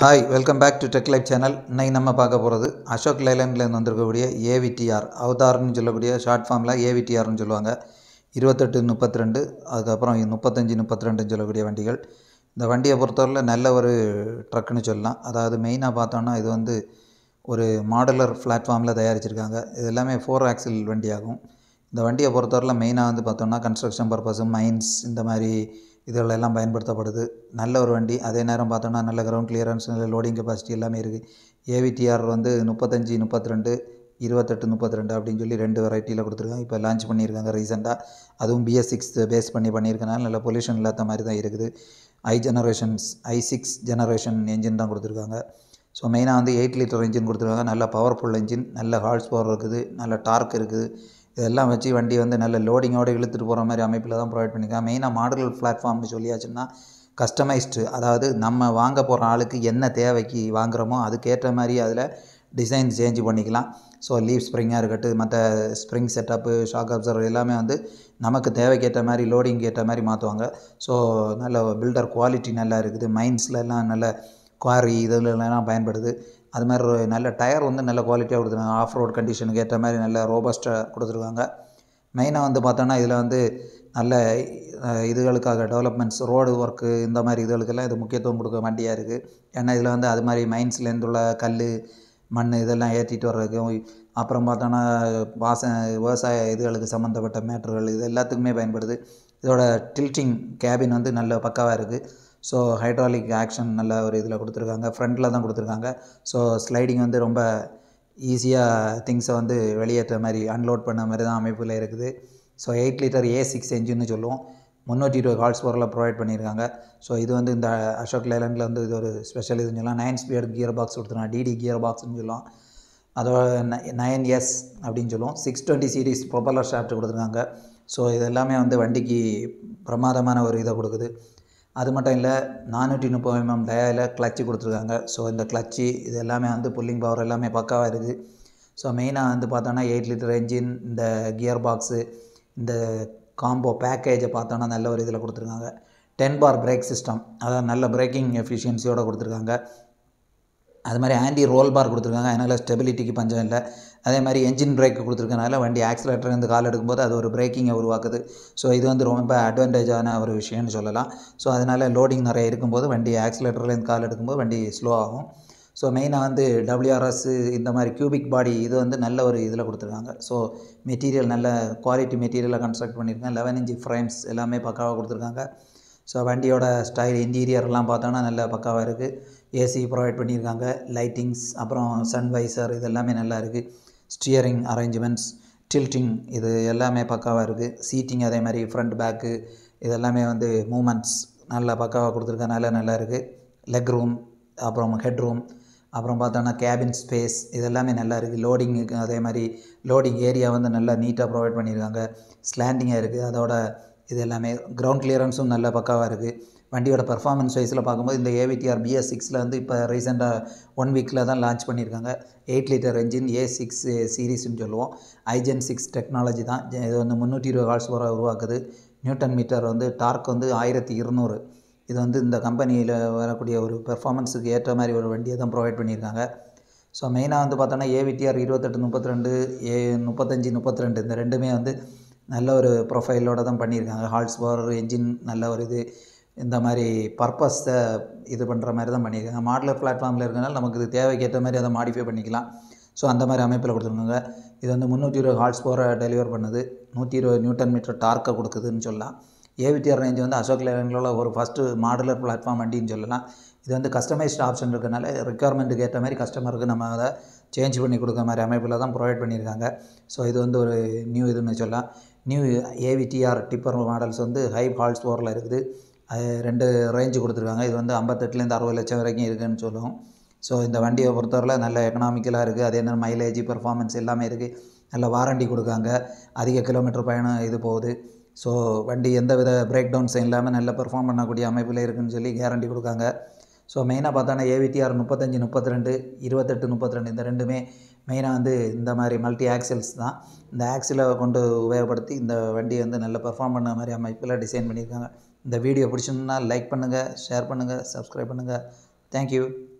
hi welcome back to tech life channel இன்னைக்கு நம்ம பார்க்க போகிறது அசோக் லைலண்ட்லேருந்து வந்திருக்கக்கூடிய ஏவிடிஆர் அவதார்னு சொல்லக்கூடிய ஷார்ட் ஃபார்மில் ஏவிடிஆர்னு சொல்லுவாங்க இருபத்தெட்டு முப்பத்தி ரெண்டு அதுக்கப்புறம் முப்பத்தஞ்சு முப்பத்தி ரெண்டுன்னு சொல்லக்கூடிய வண்டிகள் இந்த வண்டியை பொறுத்தவரையில் நல்ல ஒரு ட்ரக்குன்னு சொல்லலாம் அதாவது மெயினாக பார்த்தோன்னா இது வந்து ஒரு மாடுலர் பிளாட்ஃபார்மில் தயாரிச்சிருக்காங்க இது எல்லாமே ஃபோர் ஆக்சில் வண்டியாகும் இந்த வண்டியை பொறுத்தவரையில் மெயினாக வந்து பார்த்தோம்னா கன்ஸ்ட்ரக்ஷன் பர்பஸு மைன்ஸ் இந்த மாதிரி இதுகள் எல்லாம் பயன்படுத்தப்படுது நல்ல ஒரு வண்டி அதே நேரம் பார்த்தோம்னா நல்ல கிரவுண்ட் கிளியரன்ஸ் நல்ல லோடிங் கெப்பாசிட்டி எல்லாமே இருக்குது ஏவிடிஆர் வந்து முப்பத்தஞ்சு முப்பத்தி ரெண்டு இருபத்தெட்டு முப்பத்தி ரெண்டு அப்படின்னு சொல்லி ரெண்டு வெரைட்டியில் கொடுத்துருக்காங்க இப்போ லான்ச் பண்ணியிருக்காங்க ரீசெண்டாக அதுவும் பிஎஸ் சிக்ஸ் பேஸ் பண்ணி பண்ணியிருக்கனால நல்ல பொல்யூஷன் இல்லாத மாதிரி தான் இருக்குது I generations I six generation engine தான் கொடுத்துருக்காங்க ஸோ மெயினாக வந்து எயிட் லிட்டர் என்ஜின் கொடுத்துருக்காங்க நல்ல பவர்ஃபுல் என்ஜின் நல்ல ஹார்ஸ் பவர் இருக்குது நல்ல டார்க் இருக்குது இதெல்லாம் வச்சு வண்டி வந்து நல்ல லோடிங்கோடு இழுத்துட்டு போகிற மாதிரி அமைப்பில் தான் ப்ரொவைட் பண்ணியிருக்காங்க மெயினாக மாடல் பிளாட்ஃபார்ம்னு சொல்லியாச்சுன்னா கஸ்டமைஸ்டு அதாவது நம்ம வாங்க போகிற ஆளுக்கு என்ன தேவைக்கு வாங்குகிறோமோ அதுக்கேற்ற மாதிரி அதில் டிசைன் சேஞ்ச் பண்ணிக்கலாம் ஸோ லீவ் ஸ்ப்ரிங்காக இருக்கட்டும் மற்ற ஸ்ப்ரிங் செட்டப்பு ஷாக் அப்சர்வர் எல்லாமே வந்து நமக்கு தேவைக்கேற்ற மாதிரி லோடிங் ஏற்ற மாதிரி மாற்றுவாங்க ஸோ நல்ல பில்டர் குவாலிட்டி நல்லா இருக்குது மைன்ஸில் எல்லாம் நல்ல குவாரி இதுலலாம் பயன்படுது அது மாதிரி ஒரு நல்ல டயர் வந்து நல்ல குவாலிட்டியாக கொடுத்துருக்காங்க ஆஃப் ரோட் கண்டிஷனுக்கு ஏற்ற மாதிரி நல்ல ரோபஸ்ட்டாக கொடுத்துருக்காங்க மெயினாக வந்து பார்த்தோன்னா இதில் வந்து நல்ல அஹ், இதுகளுக்காக டெவலப்மெண்ட்ஸ் ரோடு ஒர்க்கு இந்த மாதிரி இதுகளுக்கெல்லாம் இது முக்கியத்துவம் கொடுக்க வண்டியாக இருக்குது ஏன்னா இதில் வந்து அது மாதிரி மைன்ஸ்லேருந்து உள்ள கல் மண் இதெல்லாம் ஏற்றிட்டு வர்றதுக்கும் அப்புறம் பார்த்தோன்னா வாச விவசாய இதுகளுக்கு சம்மந்தப்பட்ட மேட்டர்கள் இது எல்லாத்துக்குமே பயன்படுது இதோட டில்ட்டிங் கேபின் வந்து நல்ல பக்காவாக இருக்குது ஸோ ஹைட்ராலிக் ஆக்ஷன் நல்ல ஒரு இதில் கொடுத்துருக்காங்க ஃப்ரண்ட்டில் தான் கொடுத்துருக்காங்க ஸோ ஸ்லைடிங் வந்து ரொம்ப ஈஸியாக திங்ஸை வந்து வெளியேற்ற மாதிரி அன்லோட் பண்ண மாதிரி தான் அமைப்பில் இருக்குது so eight litre A six என்ஜின்னு சொல்லுவோம் முந்நூற்றி இருபது ஹார்ஸ் பவரில் ப்ரொவைட் பண்ணியிருக்காங்க ஸோ இது வந்து இந்த அசோக் லேலண்டில் வந்து இது ஒரு ஸ்பெஷல் இதுன்னு சொல்லலாம் நைன் ஸ்பீட் கியர் பாக்ஸ் கொடுத்துருக்காங்க டிடி கியர் பாக்ஸ்னு சொல்லலாம் அதோட நைன் எஸ் அப்படின்னு சொல்லுவோம் six twenty series propeller shaft கொடுத்துருக்காங்க ஸோ இது எல்லாமே வந்து வண்டிக்கு பிரமாதமான ஒரு இதை கொடுக்குது அது மட்டும் இல்லை நானூற்றி முப்பது எம்எம் டயாவில் கிளச்சு கொடுத்துருக்காங்க ஸோ இந்த கிளச்சு இது எல்லாமே வந்து புல்லிங் பவர் எல்லாமே பக்காவாக இருக்குது ஸோ மெயினாக வந்து பார்த்தோன்னா எயிட் லிட்டர் என்ஜின் இந்த கியர் பாக்ஸு இந்த காம்போ பேக்கேஜை பார்த்தோன்னா நல்ல ஒரு இதில் கொடுத்துருக்காங்க டென் பார் பிரேக் சிஸ்டம் அதாவது நல்ல பிரேக்கிங் எஃபிஷியன்சியோடு கொடுத்துருக்காங்க அது மாதிரி ஆன்டி ரோல் பார் கொடுத்துருக்காங்க அதனால் ஸ்டெபிலிட்டிக்கு பஞ்சம் இல்லை அதே மாதிரி என்ஜின் பிரேக் கொடுத்துருக்கனால வண்டி ஆக்சிலேட்டர்லேருந்து கால் எடுக்கும்போது அது ஒரு பிரேக்கிங்கை உருவாக்குது ஸோ இது வந்து ரொம்ப அட்வான்டேஜான ஒரு விஷயம்னு சொல்லலாம் ஸோ அதனால் லோடிங் நிறைய இருக்கும்போது வண்டி ஆக்சிலேட்டர்லேருந்து கால் எடுக்கும்போது வண்டி ஸ்லோ ஆகும் ஸோ மெயினாக வந்து டபிள்யூஆர்எஸ் இந்த மாதிரி கியூபிக் பாடி இது வந்து நல்ல ஒரு இதில் கொடுத்துருக்காங்க ஸோ மெட்டீரியல் நல்ல குவாலிட்டி மெட்டீரியலாக கன்ஸ்ட்ரக்ட் பண்ணியிருக்காங்க லெவன் இன்ச்சு ஃப்ரேம்ஸ் எல்லாமே பக்காவாக கொடுத்துருக்காங்க ஸோ வண்டியோட ஸ்டைல் இன்டீரியர்லாம் பார்த்தோன்னா நல்ல பக்காவாக இருக்குது ஏசி ப்ரொவைட் பண்ணியிருக்காங்க லைட்டிங்ஸ் அப்புறம் சன்வைசர் இது எல்லாமே நல்லா இருக்குது ஸ்டியரிங் அரேஞ்ச்மெண்ட்ஸ் டில்ட்டிங் இது எல்லாமே பக்காவாக இருக்குது சீட்டிங் அதே மாதிரி ஃப்ரண்ட் பேக்கு இது எல்லாமே வந்து மூமெண்ட்ஸ் நல்லா பக்காவாக கொடுத்துருக்கனால நல்லா இருக்குது லெக் ரூம் அப்புறம் ஹெட் ரூம் அப்புறம் பார்த்தோன்னா கேபின் ஸ்பேஸ் இது எல்லாமே நல்லா இருக்குது லோடிங்கு அதே மாதிரி லோடிங் ஏரியா வந்து நல்லா நீட்டாக ப்ரொவைட் பண்ணியிருக்காங்க ஸ்லாண்டிங்காக இருக்குது அதோட இது எல்லாமே கிரவுண்ட் கிளியரன்ஸும் நல்ல பக்காவாக இருக்குது வண்டியோட பர்ஃபார்மன்ஸ் வைஸில் பார்க்கும்போது இந்த ஏவிடிஆர் பிஎஸ் சிக்ஸில் வந்து இப்போ ரீசெண்டாக ஒன் வீக்கில் தான் லான்ச் பண்ணியிருக்காங்க eight litre engine A six சீரீஸ்னு சொல்லுவோம் ஐஜென் சிக்ஸ் டெக்னாலஜி தான் இது வந்து முந்நூற்றி இருபது ஹார்ஸ் வர உருவாக்குது நியூட்டன் மீட்டர் வந்து டார்க் வந்து ஆயிரத்தி இருநூறு இது வந்து இந்த கம்பெனியில் வரக்கூடிய ஒரு பெர்ஃபார்மன்ஸுக்கு ஏற்ற மாதிரி ஒரு வண்டியை தான் ப்ரொவைட் பண்ணியிருக்காங்க ஸோ மெயினாக வந்து பார்த்தோன்னா ஏவிடிஆர் இருபத்தெட்டு முப்பத்தி ரெண்டு ஏ முப்பத்தஞ்சு முப்பத்தி ரெண்டு இந்த ரெண்டுமே வந்து நல்ல ஒரு ப்ரொஃபைலோடு தான் பண்ணியிருக்காங்க ஹால்ஸ் பவர் என்ஜின் நல்ல ஒரு இது இந்த மாதிரி பர்பஸை இது பண்ணுற மாதிரி தான் பண்ணியிருக்காங்க மாடலர் பிளாட்ஃபார்மில் இருக்கனால நமக்கு இது தேவைக்கேற்ற மாதிரி அதை மாடிஃபை பண்ணிக்கலாம் ஸோ அந்த மாதிரி அமைப்பில் கொடுத்துருக்காங்க இது வந்து முந்நூற்றி இருபது ஹார்ஸ் பவரை டெலிவர் பண்ணுது நூற்றி இருபது நியூட்டன் மீட்டர் டார்க்கை கொடுக்குதுன்னு சொல்லலாம் ஏவிடிஆர் ரேஞ்ச் வந்து அசோக் லேலண்டில் ஒரு ஃபஸ்ட்டு மாடுலர் பிளாட்ஃபார்ம் வண்டின்னு சொல்லலாம் இது வந்து கஸ்டமைஸ்ட் ஆப்ஷன் இருக்கனால ரெக்குயர்மெண்ட்டுக்கு ஏற்ற மாதிரி கஸ்டமருக்கு நம்ம அதை சேஞ்ச் பண்ணி கொடுக்குற மாதிரி அமைப்பில் தான் ப்ரொவைட் பண்ணியிருக்காங்க ஸோ இது வந்து ஒரு நியூ இதுன்னு சொல்லலாம் நியூ ஏவிடிஆர் டிப்பர் மாடல்ஸ் வந்து ஹை ஹால்ஸ் பவரில் இருக்குது அது ரெண்டு ரேஞ்சு கொடுத்துருக்காங்க இது வந்து ஐம்பத்தெட்டுலேருந்து அறுபது லட்சம் வரைக்கும் இருக்குதுன்னு சொல்லுவோம் ஸோ இந்த வண்டியை பொறுத்தவரை நல்ல எக்கனாமிக்கலாக இருக்குது அதே நேரம் மைலேஜ் பெர்ஃபார்மன்ஸ் எல்லாமே இருக்குது நல்ல வாரண்டி கொடுக்காங்க அதிக கிலோமீட்டர் பயணம் இது போகுது ஸோ வண்டி எந்த வித பிரேக் டவுன்ஸும் இல்லாமல் நல்ல பெர்ஃபார்ம் பண்ணக்கூடிய அமைப்பில் இருக்குதுன்னு சொல்லி கேரண்டி கொடுக்காங்க ஸோ மெயினாக பார்த்தோன்னா ஏவிடிஆர் முப்பத்தஞ்சு முப்பத்தி ரெண்டு இருபத்தெட்டு முப்பத்தி ரெண்டு இந்த ரெண்டுமே மெயினாக வந்து இந்த மாதிரி மல்டி ஆக்சல்ஸ் தான் இந்த ஆக்சிலை கொண்டு உபயோகப்படுத்தி இந்த வண்டி வந்து நல்ல பெர்ஃபார்ம் பண்ண மாதிரி அமைப்பில் டிசைன் பண்ணியிருக்காங்க இந்த வீடியோ பிடிச்சிருந்தா லைக் பண்ணுங்கள் ஷேர் பண்ணுங்கள் சப்ஸ்கிரைப் பண்ணுங்கள் தேங்க்யூ